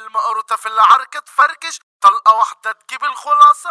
المقروطة في العركة تفركش طلقة واحدة تجيب الخلاصة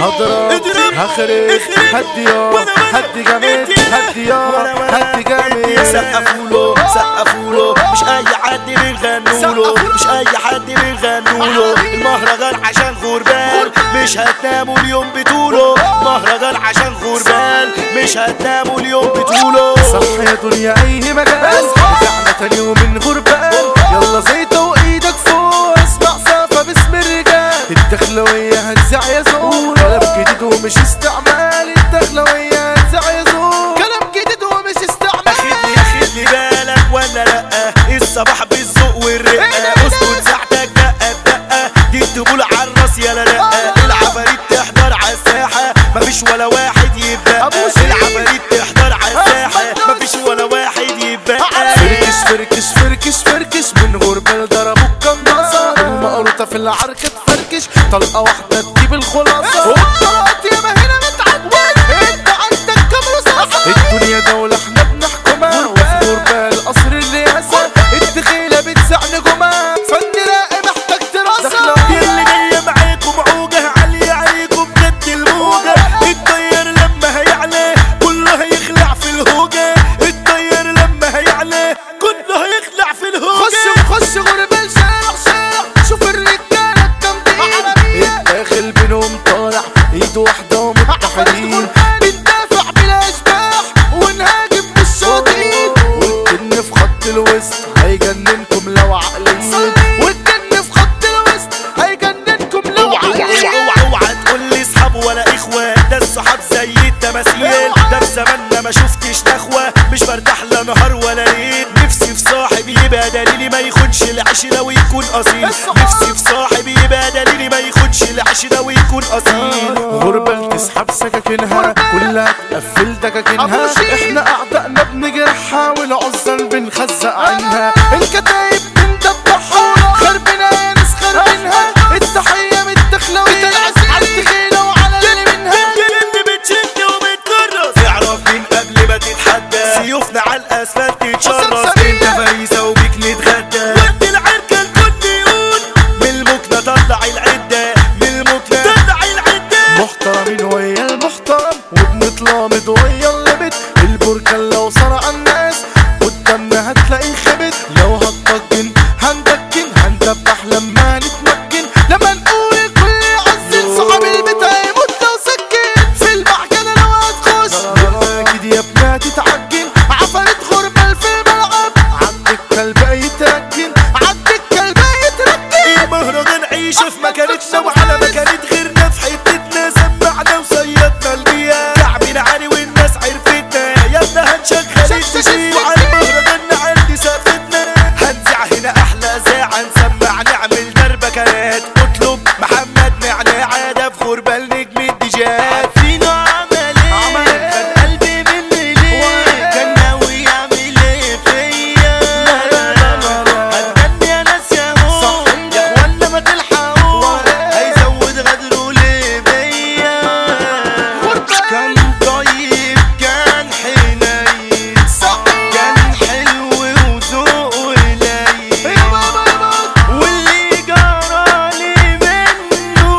هضرب هخرب هدي يا هدي جامد هدي يا هدي جامد سقفوله سقفوله مش اي حد بيغنوله مش اي حد بيغنوله المهرجان عشان غربال مش هتناموا اليوم بطوله مهرجان عشان غربال مش هتناموا اليوم بطوله صح يا دنيا اي مجال رجعنا تاني يوم من غربال يلا زيطة وايدك فوق اسمع صافة باسم الرجال الدخلوية هنزع يا زور كلام جديد ومش استعمال الدخلوية هنزع يا زور كلام جديد ومش استعمال اخدني اخدني بالك ولا لا الصباح بالذوق والرقه اسكت ساعتك دقه بدقه دي الدبول على الراس يا لا لا العفاريت تحضر على الساحه مفيش ولا واحد يبقى أبو شيخ. العفاريت تحضر على الساحه مفيش ولا واحد يبقى فركش فركش فركش فركش من غربال ضربوا القناصة المقروطة في العركة تفركش طلقة واحدة تجيب الخلاصة والطلقات ياما هنا متعدل انت عندك كام رصاصة الدنيا دولة احنا بنحكمها وفي غربال قصر الرئاسة الدخيلة بتسع نجومها فن راقي محتاج دراسة اللي جاية معاكم عوجة عالية عليكم جد الموجة الطير لما هيعلى كله هيخلع في الهوجة الطير لما هيعلى كله هيخلع في خش الهوجة خش غربال شارع شارع شوف الرجالة الجامدين الداخل بينهم طالع ايد واحدة ومتحدين بندافع بلا اشباح ونهاجم بالشاطئين والجن في خط الوسط هيجننكم لو عقلين والجن في خط الوسط هيجننكم لو اوعى عقلين اوعى اوعى تقول لي اصحاب ولا اخوة ده الصحاب زي التماثيل ده في زماننا ما شفتش نخوة مش برتاح لا نهار ولا ليل نفسي في صاحب يبقى دليلي ما يخونش العشرة ويكون اصيل نفسي في صاحب يبقى دليلي ما يخونش العشرة ويكون اصيل غربة تسحب سكاكينها كلها تقفل دكاكينها احنا اعدائنا بنجرحها والعزل بنخزق عنها الكتايب بندبحها خربنا يا ناس خربينها التحية من الدخلوية على التخيلة وعلى اللي منها اللي بتشد وبتكرس تعرف مين قبل ما تتحدى سيوفنا على الاسفلت تتشرس انت فريسة وبيك نتغدى وقت العركة الكل يقول من المكنة طلع العدة من المكنة طلع العدة محترمين ويا المحترم وبنتلامض ويا اللبت البركان لو صرع الناس قدامنا هتلاقي خبت لو هتطجن هندكن هندبح لما نتمكن لما نقول الكل يعزل صحاب البيت هيموت لو سكن في المعجنة لو هتخش اكيد يا ابنها تتعجن عفرت غربال في الملعب عندك كلب يتركن عندك كلب يتركن المهرجان عيشة في مكانتنا وعلى مكانة غيرنا في حتتنا سمعنا وصيدنا البيئة كعبنا عالي والناس عرفتنا يا ابنا هنشغل التشييع على المهرجان عندي سقفتنا هنزع هنا احلى زاعة نسمع نعمل دربكات اطلب محمد نعناع ده في غربال نجم الديجات فينا عمل ايه خد قلبي مني ليه كان ناوي يعمل ايه فيا هتغني يا ناس يا هو يا اخوانا ما تلحقوا هيزود غدره ليه بيا كان طيب كان حنين كان حلو وذوقه قليل واللي جرالي منه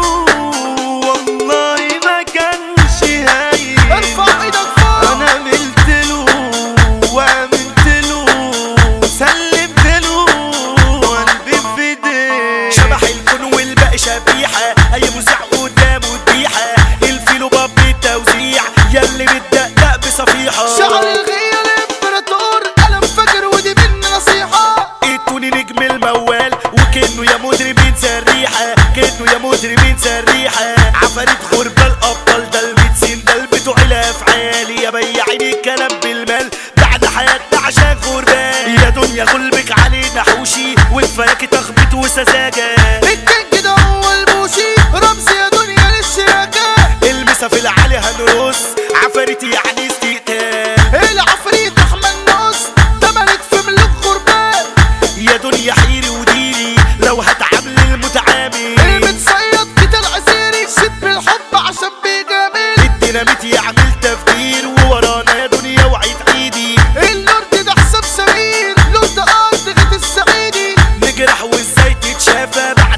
والله ما كانش هين ارفع ايدك فوق انا عملت له وعملت له سلمت له قلبي في ايديه شبح الكون والباقي شبيحه اي مذيع قدامه ذبيحه الفيلو باب التوزيع ياللي بتدقدق بصفيحه شعر الغية الامبراطور قلم فجر ودي مني نصيحة ادوني نجم الموال وكانه يا مدربين سريحه كانه يا مدربين سريحه عفاريت غربة الابطال ده الميتسين ده بتوع الافعال يا بياعين الكلام بالمال بعد حياتنا عشان غربان يا دنيا غلبك علينا حوشي والفلك تخبط وسذاجه الكينج ده هو البوشي رمز يا دنيا للشياكة المسا في العالي هنرص عفاريت يعني استقتال العفريت احمد نص ده ملك في ملك غربان يا دنيا حيري وديري لو هتعامل المتعامل المتصيد كده العسيري شد بالحب عشان بيجامل الديناميت يعمل تفجير وورانا يا دنيا وعيد ايدي اللورد ده حساب سمير لورد ارض غيت السعيدي نجرح وازاي تتشافى بعد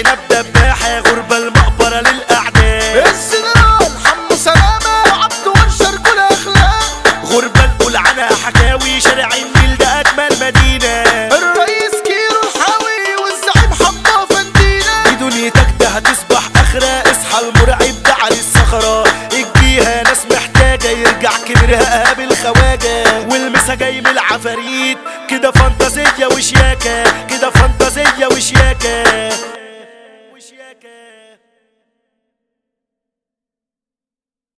عنب دباحة غربة المقبرة للأعداء السنرال حمو سلامة وعبد ورشة رجول اخلاق غربة القلعنة حكاوي شارع النيل ده أجمل مدينة الرئيس كيلو الحاوي والزعيم حمو فندينا في دنيتك ده هتصبح اخرة اصحى المرعب ده على الصخرة اجيها ناس محتاجة يرجع كبرها قابل خواجة والمسا جاي من العفاريت كده فانتازية وشياكة كده فانتازية وشياكة وشياكة